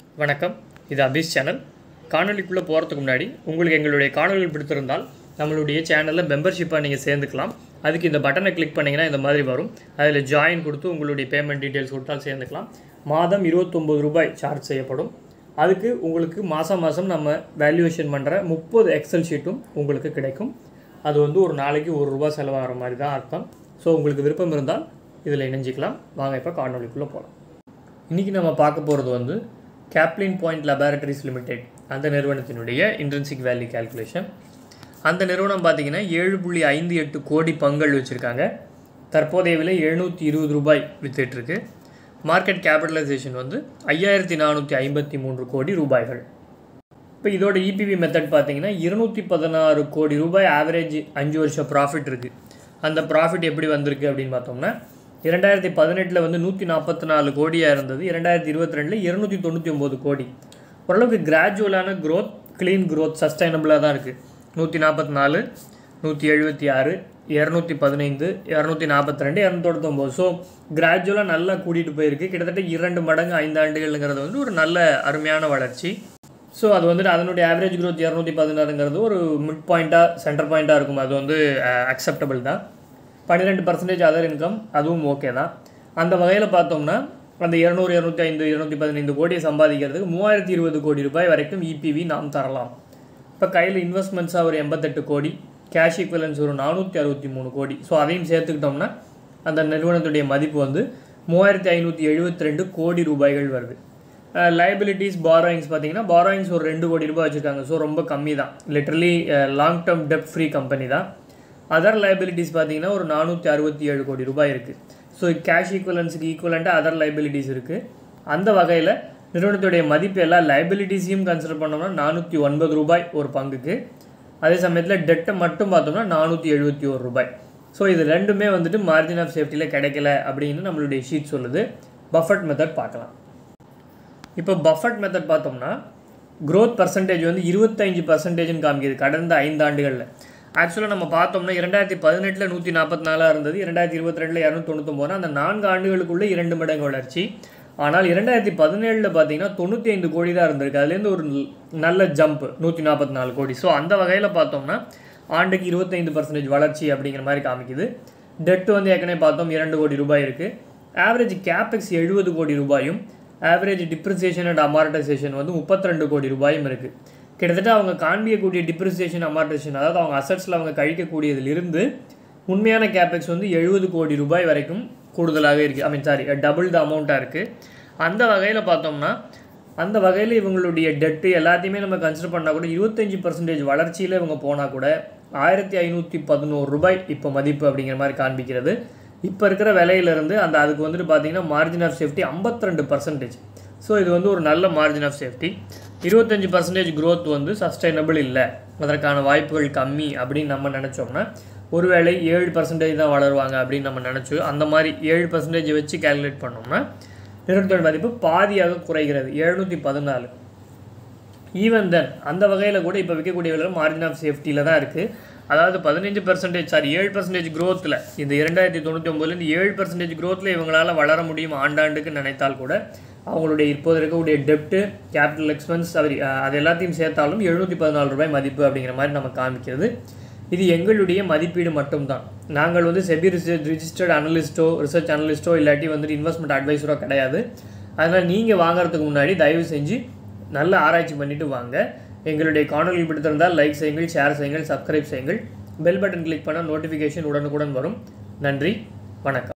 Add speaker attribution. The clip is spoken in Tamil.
Speaker 1: வணக்கம் இது அபிஸ் சேனல் காணொளிக்குள்ளே போகிறதுக்கு முன்னாடி உங்களுக்கு எங்களுடைய காணொளிகள் பிடித்திருந்தால் நம்மளுடைய சேனலில் மெம்பர்ஷிப்பாக நீங்கள் சேர்ந்துக்கலாம் அதுக்கு இந்த பட்டனை கிளிக் பண்ணிங்கன்னா இந்த மாதிரி வரும் அதில் ஜாயின் கொடுத்து உங்களுடைய பேமெண்ட் டீட்டெயில்ஸ் கொடுத்தால் சேர்ந்துக்கலாம் மாதம் இருபத்தொம்பது ரூபாய் சார்ஜ் செய்யப்படும் அதுக்கு உங்களுக்கு மாதம் மாதம் நம்ம வேல்யூவேஷன் பண்ணுற முப்பது எக்ஸல் ஷீட்டும் உங்களுக்கு கிடைக்கும் அது வந்து ஒரு நாளைக்கு ஒரு ரூபா செலவாகிற மாதிரி தான் அர்த்தம் ஸோ உங்களுக்கு விருப்பம் இருந்தால் இதில் இணைஞ்சிக்கலாம் வாங்க இப்போ காணொளிக்குள்ளே போகலாம் இன்றைக்கி நம்ம பார்க்க போகிறது வந்து கேப்லின் பாயிண்ட் லெபார்டரிஸ் லிமிடெட் அந்த நிறுவனத்தினுடைய இன்ட்ரென்சிக் வேல்யூ கால்குலேஷன் அந்த நிறுவனம் பார்த்தீங்கன்னா ஏழு புள்ளி ஐந்து எட்டு கோடி பங்கள் வச்சுருக்காங்க தற்போதைய விலை எழுநூற்றி இருபது ரூபாய் வித்துட்ருக்கு மார்க்கெட் கேபிட்டலைசேஷன் வந்து ஐயாயிரத்தி நானூற்றி ஐம்பத்தி மூன்று கோடி ரூபாய்கள் இப்போ இதோட இபிவி மெத்தட் பார்த்தீங்கன்னா இருநூற்றி பதினாறு கோடி ரூபாய் ஆவரேஜ் அஞ்சு வருஷம் ப்ராஃபிட் இருக்குது அந்த ப்ராஃபிட் எப்படி வந்திருக்கு அப்படின்னு பார்த்தோம்னா இரண்டாயிரத்தி பதினெட்டில் வந்து நூற்றி நாற்பத்தி நாலு கோடியாக இருந்தது இரண்டாயிரத்தி இருபத்தி ரெண்டில் இருநூற்றி தொண்ணூற்றி ஒம்பது கோடி ஓரளவுக்கு கிராஜுவலான க்ரோத் க்ளீன் க்ரோத் சஸ்டைனபிளாக தான் இருக்குது நூற்றி நாற்பத்தி நாலு நூற்றி எழுபத்தி ஆறு இரநூத்தி பதினைந்து இரநூத்தி நாற்பத்தி ரெண்டு இரநூத்தொம்பது ஸோ கிராஜுவலாக நல்லா கூட்டிகிட்டு போயிருக்கு கிட்டத்தட்ட இரண்டு மடங்கு ஐந்து ஆண்டுகள்ங்கிறது வந்து ஒரு நல்ல அருமையான வளர்ச்சி ஸோ அது வந்துட்டு அதனுடைய ஆவரேஜ் growth இரநூத்தி பதினாறுங்கிறது ஒரு மிட் பாயிண்ட்டாக சென்டர் பாயிண்ட்டாக இருக்கும் அது வந்து அக்செப்டபிள் தான் பன்னிரெண்டு பர்சன்டேஜ் அதர் இன்கம் அதுவும் ஓகே தான் அந்த வகையில் பார்த்தோம்னா அந்த இரநூறு இரநூத்தி ஐந்து இரநூத்தி பதினைந்து கோடியை சம்பாதிக்கிறதுக்கு மூவாயிரத்தி இருபது கோடி ரூபாய் வரைக்கும் இபிவி நாம் தரலாம் இப்போ கையில் இன்வெஸ்ட்மெண்ட்ஸாக ஒரு எண்பத்தெட்டு கோடி கேஷ் ஈக்குவலன்ஸ் ஒரு நானூற்றி அறுபத்தி மூணு கோடி ஸோ அதையும் சேர்த்துக்கிட்டோம்னா அந்த நிறுவனத்துடைய மதிப்பு வந்து மூவாயிரத்தி ஐநூற்றி எழுபத்தி ரெண்டு கோடி ரூபாய்கள் வருது லைபிலிட்டிஸ் பாரோயிங்ஸ் பார்த்தீங்கன்னா பாரோயிங்ஸ் ஒரு ரெண்டு கோடி ரூபாய் வச்சுருக்காங்க ஸோ ரொம்ப கம்மி தான் literally long term debt free company தான் அதர் லைபிலிட்டிஸ் பார்த்தீங்கன்னா ஒரு நானூற்றி அறுபத்தி ஏழு கோடி ரூபாய் இருக்குது ஸோ கேஷ் ஈக்குவலன்ஸுக்கு ஈக்குவலண்ட்டாக அதர் லைபிலிட்டிஸ் இருக்குது அந்த வகையில் நிறுவனத்துடைய மதிப்பு எல்லா லைபிலிட்டிஸையும் கன்சிடர் பண்ணோம்னா நானூற்றி ஒன்பது ரூபாய் ஒரு பங்குக்கு அதே சமயத்தில் டெட்டை மட்டும் பார்த்தோம்னா நானூற்றி எழுபத்தி ஒரு ரூபாய் ஸோ இது ரெண்டுமே வந்துட்டு மார்ஜின் ஆஃப் சேஃப்டியில் கிடைக்கல அப்படின்னு நம்மளுடைய ஷீட் சொல்லுது பஃபட் மெத்தட் பார்க்கலாம் இப்போ பஃபட் மெத்தட் பார்த்தோம்னா growth பர்சன்டேஜ் வந்து இருபத்தஞ்சு பர்சன்டேஜ்னு காமிக்குது கடந்த ஐந்து ஆண்டுகளில் ஆக்சுவலாக நம்ம பார்த்தோம்னா இரண்டாயிரத்தி பதினெட்டில் நூற்றி நாற்பத்தி நாலாக இருந்தது இரண்டாயிரத்தி இருபத்தி ரெண்டில் இரநூத்தொண்ணூத்தொம்போது அந்த நான்கு ஆண்டுகளுக்குள்ளே இரண்டு மடங்கு வளர்ச்சி ஆனால் இரண்டாயிரத்தி பதினேழில் பார்த்தீங்கன்னா தொண்ணூற்றி ஐந்து கோடி தான் இருந்திருக்கு அதுலேருந்து ஒரு நல்ல ஜம்ப் நூற்றி நாற்பத்தி நாலு கோடி ஸோ அந்த வகையில் பார்த்தோம்னா ஆண்டுக்கு இருபத்தைந்து பர்சன்டேஜ் வளர்ச்சி அப்படிங்கிற மாதிரி காமிக்குது டெட் வந்து ஏற்கனவே பார்த்தோம் இரண்டு கோடி ரூபாய் இருக்குது ஆவரேஜ் கேபெக்ஸ் எழுபது கோடி ரூபாயும் ஆவரேஜ் டிப்ரிசியேஷன் அண்ட் அமார்டைசேஷன் வந்து 32 கோடி ரூபாயும் இருக்குது கிட்டத்தட்ட அவங்க காண்பிக்கக்கூடிய டிப்ரிசியேஷன் அமார்டைசேஷன் அதாவது அவங்க அசட்ஸில் அவங்க கழிக்கக்கூடியதிலிருந்து உண்மையான கேபெக்ஸ் வந்து எழுபது கோடி ரூபாய் வரைக்கும் கூடுதலாக இருக்குது ஐ மீன் சாரி டபுள் த அமௌண்ட்டாக இருக்குது அந்த வகையில் பார்த்தோம்னா அந்த வகையில் இவங்களுடைய டெட்டு எல்லாத்தையுமே நம்ம கன்சிடர் பண்ணால் கூட இருபத்தஞ்சி பர்சன்டேஜ் வளர்ச்சியில் இவங்க போனால் கூட ஆயிரத்தி ஐநூற்றி பதினோரு ரூபாய் இப்போ மதிப்பு அப்படிங்கிற மாதிரி காண்பிக்கிறது இப்போ இருக்கிற விலையிலேருந்து அந்த அதுக்கு வந்துட்டு பார்த்தீங்கன்னா margin of safety 52% percentage so இது வந்து ஒரு நல்ல மார்ஜின் ஆஃப் சேஃப்டி இருபத்தஞ்சி பர்சன்டேஜ் growth வந்து சஸ்டைனபிள் இல்லை அதற்கான வாய்ப்புகள் கம்மி அப்படின்னு நம்ம நினச்சோம்னா ஒருவேளை ஏழு பர்சன்டேஜ் தான் வளருவாங்க அப்படின்னு நம்ம நினச்சோ அந்த மாதிரி ஏழு பர்சன்டேஜ் வச்சு கால்குலேட் பண்ணோம்னா நிறுவனத்தோட மதிப்பு பாதியாக குறைகிறது எழுநூற்றி பதினாலு ஈவன் தென் அந்த வகையில் கூட இப்போ விற்கக்கூடிய விலை மார்ஜின் ஆஃப் சேஃப்டியில் தான் இருக்குது அதாவது பதினஞ்சு பர்சன்டேஜ் சாரி ஏழு பர்சன்டேஜ் க்ரோத்தில் இந்த இரண்டாயிரத்தி தொண்ணூற்றி ஒம்பதுலேருந்து ஏழு பர்சன்டேஜ் க்ரோத்தில் இவங்களால் வளர முடியும் ஆண்டாண்டுக்கு நினைத்தால் கூட அவங்களுடைய இப்போது இருக்கக்கூடிய டெப்ட்டு கேபிட்டல் எக்ஸ்பென்ஸ் சாரி அது எல்லாத்தையும் சேர்த்தாலும் எழுநூற்றி பதினாலு ரூபாய் மதிப்பு அப்படிங்கிற மாதிரி நம்ம காமிக்கிறது இது எங்களுடைய மதிப்பீடு மட்டும்தான் நாங்கள் வந்து செபி ரிசர்ச் ரிஜிஸ்டர்ட் அனலிஸ்ட்டோ ரிசர்ச் அனலிஸ்ட்டோ இல்லாட்டி வந்துட்டு இன்வெஸ்ட்மெண்ட் அட்வைஸரோ கிடையாது அதனால் நீங்கள் வாங்குறதுக்கு முன்னாடி தயவு செஞ்சு நல்ல ஆராய்ச்சி பண்ணிவிட்டு வாங்க எங்களுடைய காணொலி பிடித்திருந்தால் லைக் செய்யுங்கள் ஷேர் செய்யுங்கள் சப்ஸ்கிரைப் செய்யுங்கள் பெல் பட்டன் கிளிக் பண்ணால் நோட்டிஃபிகேஷன் உடனுக்குடன் வரும் நன்றி வணக்கம்